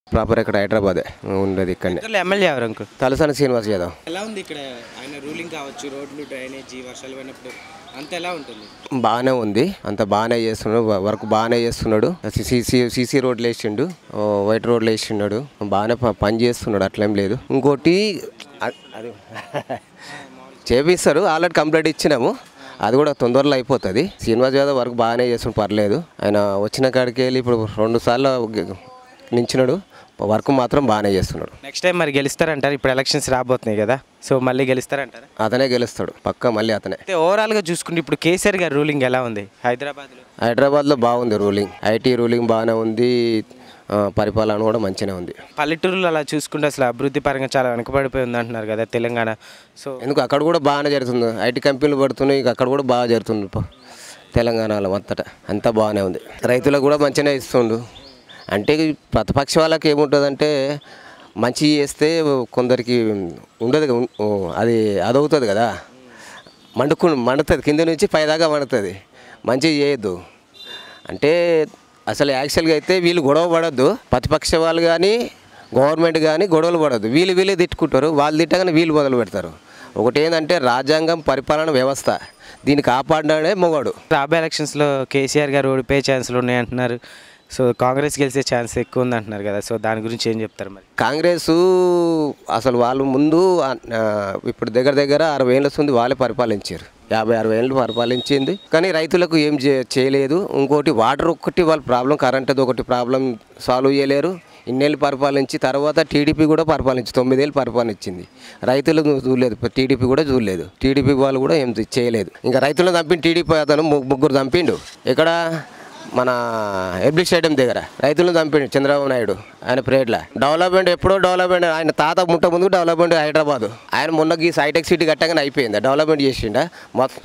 Proper ఇక్కడ హైదరాబాదే ఉండేది ఇక్కడనే దగ్గరలో ఎమ్మెల్యే ఎవరు అంకుల్ తలసాని శ్రీనివాస్ యాదవ్ ఎలా ఉంది ఇక్కడ ఆయన రూలింగ్ కావచ్చు రోడ్లు డ్రైనేజీ వర్షాలు పడినప్పుడు అంత ఎలా ఉంటుంది బాగానే ఉంది అంత బాగానే చేస్తున్నాడు వ- వర్క్ బాగానే చేస్తున్నాడు సీసీ సీసీ రోడ్లు వేసిండు ఓ వైట్ రోడ్లు వేసిండు బాగానే ప- పని చేస్తున్నాడు అట్లేం లేదు ఇంకోటి అ- అది చేపిస్తారు ఆల్రెడీ కంప్లీట్ ఇచ్చినాము అది కూడా తొందరలో అయిపోతుంది శ్రీనివాస్ యాదవ్ వర్క్ బాగానే చేస్తున్నాడు పర్లేదు ఆయన వచ్చిన కాడికి వెళ్ళి ఇప్పుడు రెండు సార్లు గె- నించినాడు వర్క్ మాత్రం బాగానే చేస్తున్నాడు నెక్స్ట్ టైం మరి గెలుస్తారంటారు ఇప్పుడు ఎలక్షన్స్ రాబోతున్నాయి కదా సో మళ్ళీ గెలుస్తారంటారా అతనే గెలుస్తాడు పక్కా మళ్ళీ అతనే అయితే ఓవరాల్గా చూసుకుంటే ఇప్పుడు కేసీఆర్ గారి రూలింగ్ ఎలా ఉంది హైదరాబాద్లో హైదరాబాద్లో బాగుంది రూలింగ్ ఐటీ రూలింగ్ బాగానే ఉంది ఆ, పరిపాలన కూడా మంచిగానే ఉంది పల్లెటూరులో అలా చూసుకుంటే అసలు అభివృద్ధి పరంగా చాలా వెనుకబడిపోయి ఉంది అంటున్నారు కదా తెలంగాణ సో ఎందుకు అక్కడ కూడా బాగానే జరుగుతుంది ఐటీ కంపెనీలు పడుతున్నాయి ఇక అక్కడ కూడా బాగా జరుగుతుంది పో. తెలంగాణలో అంతటా అంతా బాగానే ఉంది రైతులకు కూడా మంచిగానే ఇస్తుండు అంటే ఈ ప్రతిపక్ష వాళ్ళకి ఏముంటుందంటే మంచి చేస్తే కొందరికి ఉండదు కదా, ఉం- ఓ, అది అదవుతుంది కదా మండుకు మండుతుంది కింద నుంచి పైదాకా మండుతుంది మంచిగా చేయొద్దు అంటే అసలు యాక్చువల్గా అయితే వీళ్ళు గొడవ పడద్దు ప్రతిపక్ష వాళ్ళు కానీ గవర్నమెంట్ కానీ గొడవలు పడద్దు వీళ్ళు వీళ్ళే తిట్టుకుంటారు వాళ్ళు తిట్టగానే వీళ్ళు మొదలు పెడతారు ఒకటి ఏంటంటే రాజ్యాంగం పరిపాలన వ్యవస్థ దీన్ని కాపాడడే మొగాడు రాబోయే ఎలక్షన్స్లో కేసీఆర్ గారు ఓడిపోయే ఛాన్సులు ఉన్నాయి అంటున్నారు సో కాంగ్రెస్ గెలిచే ఛాన్స్ ఎక్కువ ఉంది అంటున్నారు కదా సో దాని గురించి ఏం చెప్తారు మరి కాంగ్రెస్ అసలు వాళ్ళు ముందు ఆ, ఇప్పుడు దగ్గర దగ్గర అరవై ఏళ్ళ ఉంది వాళ్ళే పరిపాలించారు యాభై అరవై ఏళ్ళు పరిపాలించింది కానీ రైతులకు ఏం చే- చేయలేదు ఇంకోటి వాటర్ ఒక్కటి వాళ్ళ ప్రాబ్లం కరెంట్ ఒకటి ప్రాబ్లం సాల్వ్ చేయలేరు ఇన్నేళ్ళు పరిపాలించి తర్వాత టీడీపీ కూడా పరిపాలించి తొమ్మిదేళ్ళు పరిపాలించింది రైతులు చూడలేదు టీడీపీ కూడా చూడలేదు టీడీపీ వాళ్ళు కూడా ఏం చేయలేదు ఇంకా రైతులను చంపిండు టీడీపీ అతను ము- ముగ్గురు చంపిండు ఇక్కడ మన ఎబ్లిక్ స్టేడియం దగ్గర రైతులను చంపిండు చంద్రబాబు నాయుడు ఆయన పీరియడ్లో డెవలప్మెంట్ ఎప్పుడో డెవలప్మెంట్ ఆయన తాత ముట్ట ముందు డెవలప్మెంట్ హైదరాబాద్ ఆయన మొన్నకి హైటెక్ సిటీ కట్టగానే అయిపోయింది డెవలప్మెంట్ చేసిండా మొత్తం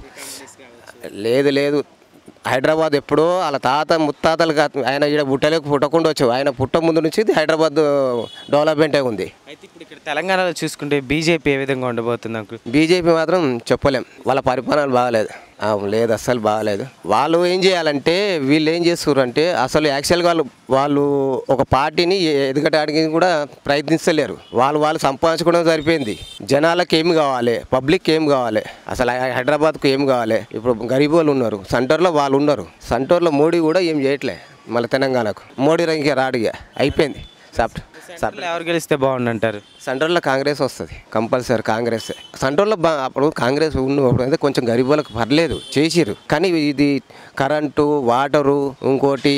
లేదు లేదు హైదరాబాద్ ఎప్పుడో వాళ్ళ తాత ముత్తాతలు కాదు ఆయన ఇక్కడ పుట్టలేక పుట్టకుండా వచ్చు ఆయన పుట్ట ముందు నుంచి ఇది హైదరాబాద్ డెవలప్మెంటే ఉంది అయితే ఇప్పుడు ఇక్కడ తెలంగాణలో చూసుకుంటే బీజేపీ ఏ విధంగా ఉండబోతుంది అంకుల్ బీజేపీ మాత్రం చెప్పలేం వాళ్ళ పరిపాలన బాగాలేదు ఆ, లేదు అస్సలు బాగాలేదు వాళ్ళు ఏం చేయాలంటే వీళ్ళు ఏం చేస్తారు అంటే అసలు యాక్చువల్గా వాళ్ళు వాళ్ళు ఒక పార్టీని ఎదగటానికి కూడా ప్రయత్నిస్తలేరు వాళ్ళు వాళ్ళు సంపాదించుకోవడం సరిపోయింది జనాలకు ఏం కావాలి పబ్లిక్ ఏం కావాలి అసలు హై- హైదరాబాద్కు ఏం కావాలి ఇప్పుడు గరీబ్ వాళ్ళు ఉన్నారు సెంటర్లో వాళ్ళు ఉన్నారు సెంటర్లో మోడీ కూడా ఏం చేయట్లే మళ్ళీ తెలంగాణకు మోడీ ఇంకా రాడిగా అయిపోయింది సాఫ్ట్ సెంట్రల్ ఎవరు గెలిస్తే బాగుండంటారు సెంట్రల్లో కాంగ్రెస్ వస్తుంది కంపల్సరీ కాంగ్రెస్ సెంట్రల్లో బా అప్పుడు కాంగ్రెస్ ఉన్నప్పుడు అయితే కొంచెం గరీబ్ వాళ్ళకి పర్లేదు చేసిరు కానీ ఇది కరెంటు వాటరు ఇంకోటి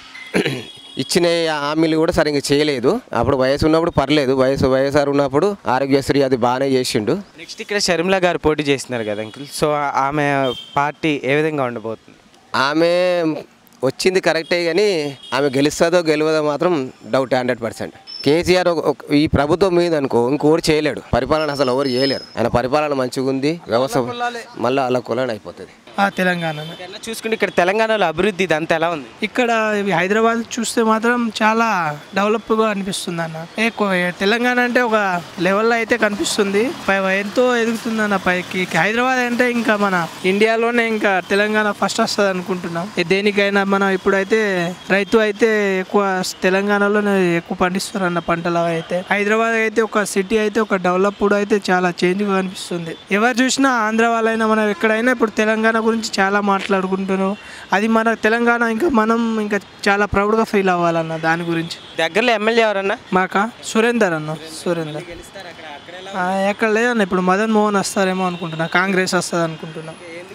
ఇచ్చిన హామీలు కూడా సరిగ్గా చేయలేదు అప్పుడు వయసు ఉన్నప్పుడు పర్లేదు వయసు వైఎస్ఆర్ ఉన్నప్పుడు ఆరోగ్యశ్రీ అది బాగానే చేసిండు నెక్స్ట్ ఇక్కడ షర్మిల గారు పోటీ చేస్తున్నారు కదా అంకుల్ సో ఆమె పార్టీ ఏ విధంగా ఉండబోతుంది ఆమె వచ్చింది కరెక్టే కానీ ఆమె గెలుస్తుందో గెలవదో మాత్రం డౌట్ హండ్రెడ్ పర్సెంట్ కేసీఆర్ ఒక- ఒక- ఈ ప్రభుత్వం మీద అనుకో ఇంకోటి చేయలేడు పరిపాలన అసలు ఎవరు చేయలేరు ఆయన పరిపాలన మంచిగా ఉంది వ్యవస్థ మళ్ళీ అలా కులాన్ అయిపోతుంది ఆ, తెలంగాణ ఎలా చూసుకుంటే ఇక్కడ తెలంగాణలో అభివృద్ధి ఇదంతా ఎలా ఉంది ఇక్కడ ఇవి హైదరాబాద్ చూస్తే మాత్రం చాలా డెవలప్గా అనిపిస్తుంది అన్న ఎక్కువ తెలంగాణ అంటే ఒక లెవెల్లో అయితే కనిపిస్తుంది పై ఎంతో ఎదుగుతుంది అన్న పైకి హైదరాబాద్ అంటే ఇంకా మన ఇండియాలోనే ఇంకా తెలంగాణ ఫస్ట్ వస్తుంది అనుకుంటున్నాం ఏ దేనికైనా మనం ఇప్పుడైతే రైతు అయితే ఎక్కువ తెలంగాణలోనే ఎక్కువ పండిస్తారు అన్న పంటలు అవి అయితే హైదరాబాద్ అయితే ఒక సిటీ అయితే ఒక డెవలప్డ్ అయితే చాలా చేంజ్గా కనిపిస్తుంది ఎవరు చూసినా ఆంధ్ర వాళ్ళైనా మనం ఎక్కడైనా ఇప్పుడు తెలంగాణ గురించి చాలా మాట్లాడుకుంటున్నాం అది మన తెలంగాణ ఇంకా మనం ఇంకా చాలా ప్రౌడ్గా ఫీల్ అవ్వాలన్న దాని గురించి దగ్గరలో ఎమ్మెల్యే ఎవరన్నా మాక సురేందర్ అన్న సురేందర్ ఆ, ఎక్కడ లేదన్న ఇప్పుడు మదన్ మోహన్ వస్తారేమో అనుకుంటున్నా కాంగ్రెస్ వస్తుంది అనుకుంటున్నా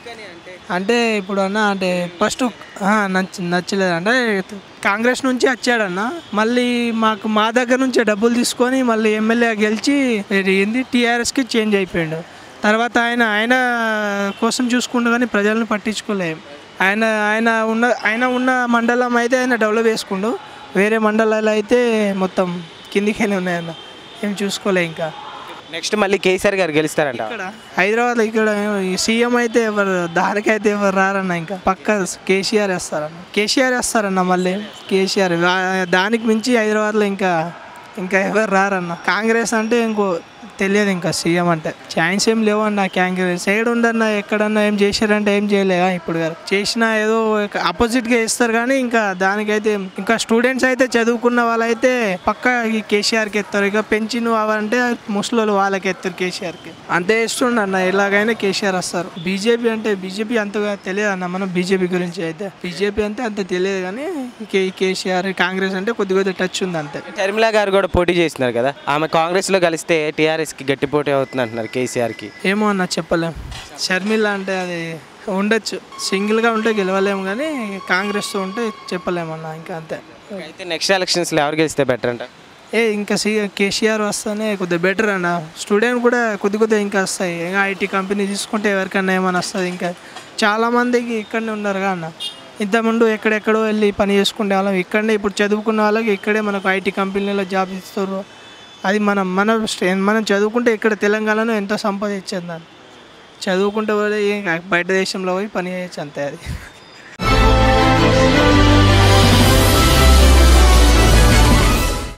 అంటే ఇప్పుడు అన్న అంటే ఫస్ట్ నచ్చ నచ్చలేదు అంటే కాంగ్రెస్ నుంచి వచ్చాడన్న మళ్ళీ మాకు మా దగ్గర నుంచే డబ్బులు తీసుకొని మళ్ళీ ఎమ్మెల్యే గెలిచి ఇది ఏంది టీఆర్ఎస్కి చేంజ్ అయిపోయాడు తర్వాత ఆయన ఆయన కోసం చూసుకుంటూ కానీ ప్రజల్ని పట్టించుకోలేం ఆయన ఆయన ఉన్న ఆయన ఉన్న మండలం అయితే ఆయన డెవలప్ చేసుకుండు వేరే మండలాలు అయితే మొత్తం కిందికెళ్ళి ఉన్నాయన్న ఏం చూసుకోలే ఇంకా నెక్స్ట్ మళ్ళీ కేసీఆర్ గారు గెలుస్తారంట ఇక్కడ హైదరాబాద్లో ఇక్కడ ఈ సీఎం అయితే ఎవరు దారికి అయితే ఎవరు రారన్న ఇంకా పక్క కేసీఆర్ వేస్తారన్న కేసీఆర్ వేస్తారన్న మళ్ళీ కేసీఆర్ వా- దానికి మించి హైదరాబాద్లో ఇంకా ఇంకా ఎవరు రారన్న కాంగ్రెస్ అంటే ఇంకో తెలియదు ఇంకా సీఎం అంటే ఛాన్స్ ఏం లేవన్న కాంగ్రెస్ సైడ్ ఉండన్న ఎక్కడన్నా ఏం చేశారంటే ఏం చేయలేదా ఇప్పుడు గారు చేసినా ఏదో ఆపోజిట్గా ఇస్తారు కానీ ఇంకా దానికైతే ఇంకా స్టూడెంట్స్ అయితే చదువుకున్న వాళ్ళైతే పక్క ఈ కేసీఆర్కి ఎత్తారు ఇక పెంచిన అవంటే ముసలి వాళ్ళకి ఎత్తారు కేసీఆర్కి అంతే ఇస్తుండ అన్న ఎలాగైనా కేసీఆర్ వస్తారు బీజేపీ అంటే బీజేపీ అంతగా తెలియదు అన్న మనం బీజేపీ గురించి అయితే బీజేపీ అంటే అంత తెలియదు కానీ కే కేసీఆర్ కాంగ్రెస్ అంటే కొద్ది కొద్ది టచ్ ఉంది అంతే షర్మిల గారు కూడా పోటీ చేస్తున్నారు కదా ఆమె కాంగ్రెస్లో కలిస్తే టీఆర్ఎస్కి గట్టి పోటీ అవుతుంది అంటున్నారు కేసీఆర్కి ఏమో అన్న చెప్పలేం షర్మిల అంటే అది ఉండొచ్చు సింగిల్గా ఉంటే గెలవలేము కానీ కాంగ్రెస్తో ఉంటే చెప్పలేమన్న ఇంకా అంతే అయితే నెక్స్ట్ ఎలక్షన్స్లో ఎవరు గెలిస్తే బెటర్ అంట ఏ ఇంకా సి కేసీఆర్ వస్తేనే కొద్దిగా బెటర్ అన్న స్టూడెంట్ కూడా కొద్ది కొద్దిగా ఇంకా వస్తాయి ఇంకా ఐటీ కంపెనీ తీసుకుంటే ఎవరికన్నా ఏమైనా వస్తుంది ఇంకా చాలామందికి ఇక్కడనే ఉన్నారు అన్న ఇంతకుముందు ఎక్కడెక్కడో వెళ్ళి పని చేసుకునే వాళ్ళం ఇక్కడనే ఇప్పుడు చదువుకున్న వాళ్ళకి ఇక్కడే మనకు ఐటీ కంపెనీలో జాబ్ ఇస్తారు అది మనం మన స్టే- మనం చదువుకుంటే ఇక్కడ తెలంగాణలో ఎంతో సంపాదించేది దాన్ని చదువుకుంటే పోయి ఇంకా బయట దేశంలో పోయి పని చేయొచ్చు అంతే అది